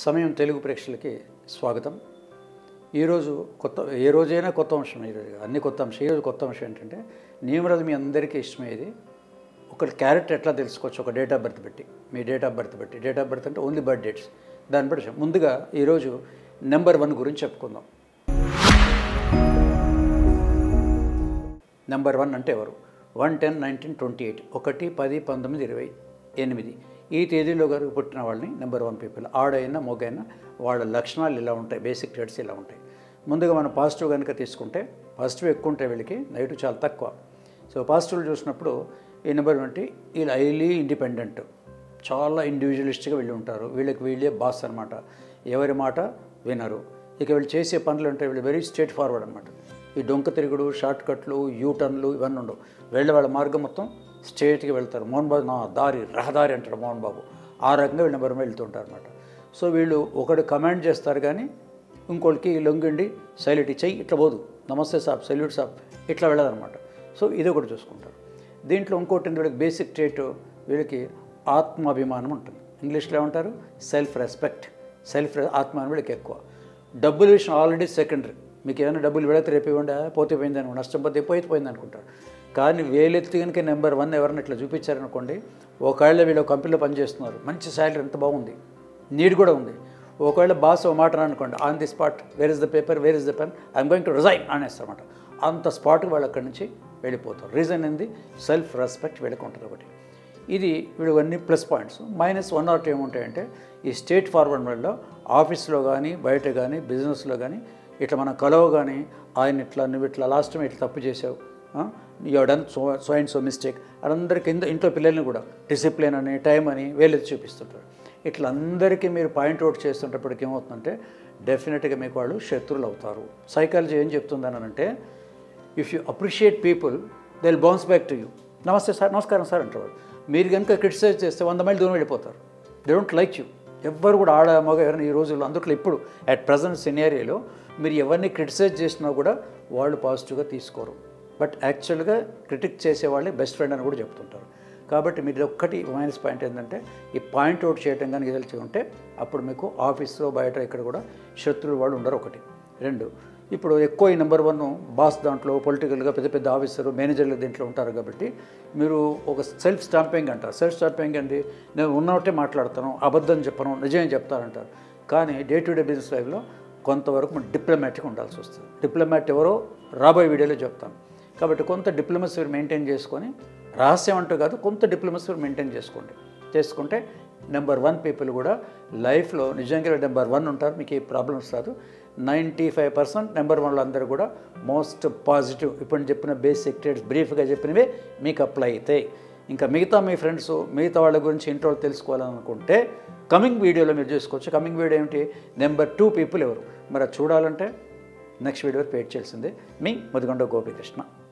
సమయం తెలుగు ప్రేక్షకులకి స్వాగతం ఈరోజు కొత్త ఏ రోజైనా కొత్త అంశం ఈరోజు అన్ని కొత్త అంశం ఈరోజు కొత్త అంశం ఏంటంటే న్యూమరల్ మీ అందరికీ ఇష్టమయ్యేది ఒక క్యారెక్టర్ ఎట్లా తెలుసుకోవచ్చు ఒక డేట్ ఆఫ్ బర్త్ పెట్టి మీ డేట్ ఆఫ్ బర్త్ పెట్టి డేట్ ఆఫ్ బర్త్ అంటే ఓన్లీ బర్త్ డేట్స్ దాన్ని బట్టి చెప్పు. ముందుగా ఈరోజు నెంబర్ వన్ గురించి చెప్పుకుందాం నెంబర్ వన్ అంటే ఎవరు one ten nineteen twenty eight ఒకటి పది పంతొమ్మిది ఇరవై ఎనిమిది ఈ తేదీలో గారు పుట్టిన వాళ్ళని నెంబర్ వన్ పీపుల్ ఆడైనా మొగైనా వాళ్ళ లక్షణాలు ఇలా ఉంటాయి బేసిక్ ట్రేడ్స్ ఇలా ఉంటాయి ముందుగా మనం పాజిటివ్ కనుక తీసుకుంటే పాజిటివ్ ఎక్కువ ఉంటాయి వీళ్ళకి నెగిటివ్ చాలా తక్కువ సో పాజిటివ్ చూసినప్పుడు ఈ నెంబర్ వంటి వీళ్ళు హైలీ ఇండిపెండెంట్ చాలా ఇండివిజువలిస్ట్గా వీళ్ళు ఉంటారు వీళ్ళకి వీళ్ళే బాస్ అనమాట ఎవరి మాట వినరు ఇక వీళ్ళు చేసే పనులు అంటే వీళ్ళు వెరీ స్ట్రేట్ ఫార్వర్డ్ అనమాట ఈ డొంక తిరుగుడు షార్ట్ కట్లు యూ టర్న్లు ఇవన్నీ ఉండవు వెళ్ళే వాళ్ళ మార్గం మొత్తం స్ట్రేట్గా వెళ్తారు మోహన్ బాబు నా దారి రహదారి అంటాడు మోహన్ బాబు ఆ రకంగా వీళ్ళ నెంబర్ వెళ్తుంటారు అనమాట సో వీళ్ళు ఒకడు కమాండ్ చేస్తారు కానీ ఇంకోళ్ళకి లొంగిండి సైలెంట్ చెయ్యి ఇట్లా పోదు నమస్తే సాబ్ సల్యూట్ సాబ్ ఇట్లా వెళ్ళదన్నమాట సో ఇది ఒకటి చూసుకుంటారు దీంట్లో ఇంకోటి ఏంటి వీళ్ళకి బేసిక్ ట్రేట్ వీళ్ళకి ఆత్మాభిమానం ఉంటుంది ఇంగ్లీష్లో ఏమంటారు సెల్ఫ్ రెస్పెక్ట్ సెల్ఫ్ ఆత్మానం వీళ్ళకి ఎక్కువ డబ్బుల విషయం ఆల్రెడీ సెకండరీ మీకు ఏమైనా డబ్బులు వెళితే రేపు ఇవ్వండి ఆ, పోతే పోయింది అనుకో నష్టం పోతే పోయితే పోయింది అనుకుంటారు కానీ వేలెత్తి కనుక నెంబర్ వన్ ఎవరైనా ఇట్లా చూపించారనుకోండి ఒకవేళ వీళ్ళు కంపెనీలో పనిచేస్తున్నారు మంచి శాలరీ ఎంత బాగుంది నీడ్ కూడా ఉంది ఒకవేళ బాస్ ఓ మాట అనుకోండి on the spot where is the paper where is the pen I'm going to resign అనేస్తారన్నమాట అంత స్పాట్కి వాళ్ళు అక్కడి నుంచి వెళ్ళిపోతారు రీజన్ ఏంది సెల్ఫ్ రెస్పెక్ట్ వీళ్ళకి ఉంటుంది ఒకటి ఇది వీళ్ళు అన్ని plus points minus one or two ఏముంటాయంటే ఈ స్టేట్ ఫార్వర్డ్ వల్ల ఆఫీస్లో కానీ బయట కానీ బిజినెస్లో కానీ ఇట్లా మనం కలవగానే ఆయన ఇట్లా నువ్వు ఇట్లా లాస్ట్ టైం ఇట్లా తప్పు చేసావు you done so so and so mistake అందరికీ కింద ఇంట్లో పిల్లల్ని కూడా డిసిప్లిన్ అని టైం అని వేలెత్తి చూపిస్తుంటారు ఇట్లా అందరికీ మీరు పాయింట్ అవుట్ చేస్తుంటప్పటికి ఏమవుతుందంటే డెఫినెట్గా మీకు వాళ్ళు శత్రువులు అవుతారు సైకాలజీ ఏం చెప్తుందని అంటే if you appreciate people they will bounce back to you నమస్తే సార్ నమస్కారం సార్ అంటారు మీరు కనుక క్రిటిసైజ్ చేస్తే వంద మైలు దూరం వెళ్ళిపోతారు దే డోంట్ లైక్ యూ ఎవ్వరు కూడా ఆడ మగ ఎవరైనా ఈ రోజుల్లో అందుట్లో ఇప్పుడు అట్ ప్రజెంట్ సినేరియోలో మీరు ఎవరిని క్రిటిసైజ్ చేసినా కూడా వాళ్ళు పాజిటివ్గా తీసుకోరు బట్ యాక్చువల్గా క్రిటిక్ చేసేవాళ్ళే బెస్ట్ ఫ్రెండ్ అని కూడా చెప్తుంటారు కాబట్టి మీరు ఇది ఒక్కటి మైనస్ పాయింట్ ఏంటంటే ఈ పాయింట్ అవుట్ చేయడం కానీ తెలిసి ఉంటే అప్పుడు మీకు ఆఫీస్లో బయట ఇక్కడ కూడా శత్రువులు వాళ్ళు ఉండరు ఒకటి రెండు ఇప్పుడు ఎక్కువ ఈ నెంబర్ వన్ బాస్ దాంట్లో పొలిటికల్గా పెద్ద పెద్ద ఆఫీసర్ మేనేజర్లు దీంట్లో ఉంటారు కాబట్టి మీరు ఒక సెల్ఫ్ స్టాంపింగ్ అంటారు సెల్ఫ్ స్టాంపింగ్ అండి నేను ఉన్నట్టే మాట్లాడతాను అబద్ధం చెప్పను నిజం చెప్తానంటారు కానీ డే టు డే బిజినెస్ లైఫ్లో కొంతవరకు మనం డిప్లొమాటిక్ ఉండాల్సి వస్తుంది డిప్లొమాట్ ఎవరో రాబోయే వీడియోలో చెప్తాను కాబట్టి కొంత డిప్లొమసీ మెయింటైన్ చేసుకొని రహస్యం అంటూ కాదు కొంత డిప్లొమసీ మెయింటైన్ చేసుకోండి చేసుకుంటే నెంబర్ వన్ పీపుల్ కూడా లైఫ్లో నిజంగా నెంబర్ వన్ ఉంటారు మీకు ఏ ప్రాబ్లమ్స్ రాదు నైంటీ ఫైవ్ పర్సెంట్ నెంబర్ వన్లో అందరూ కూడా మోస్ట్ పాజిటివ్ ఇప్పుడు నేను చెప్పిన బేసిక్ ట్రేడ్స్ బ్రీఫ్గా చెప్పినవే మీకు అప్లై అవుతాయి ఇంకా మిగతా మీ ఫ్రెండ్స్ మిగతా వాళ్ళ గురించి ఇంట్లో తెలుసుకోవాలనుకుంటే కమింగ్ వీడియోలో మీరు చూసుకోవచ్చు కమింగ్ వీడియో ఏమిటి నెంబర్ టూ పీపుల్ ఎవరు మరి అది చూడాలంటే నెక్స్ట్ వీడియో వెయిట్ చేయాల్సిందే మీ ముదిగొండ గోపికృష్ణ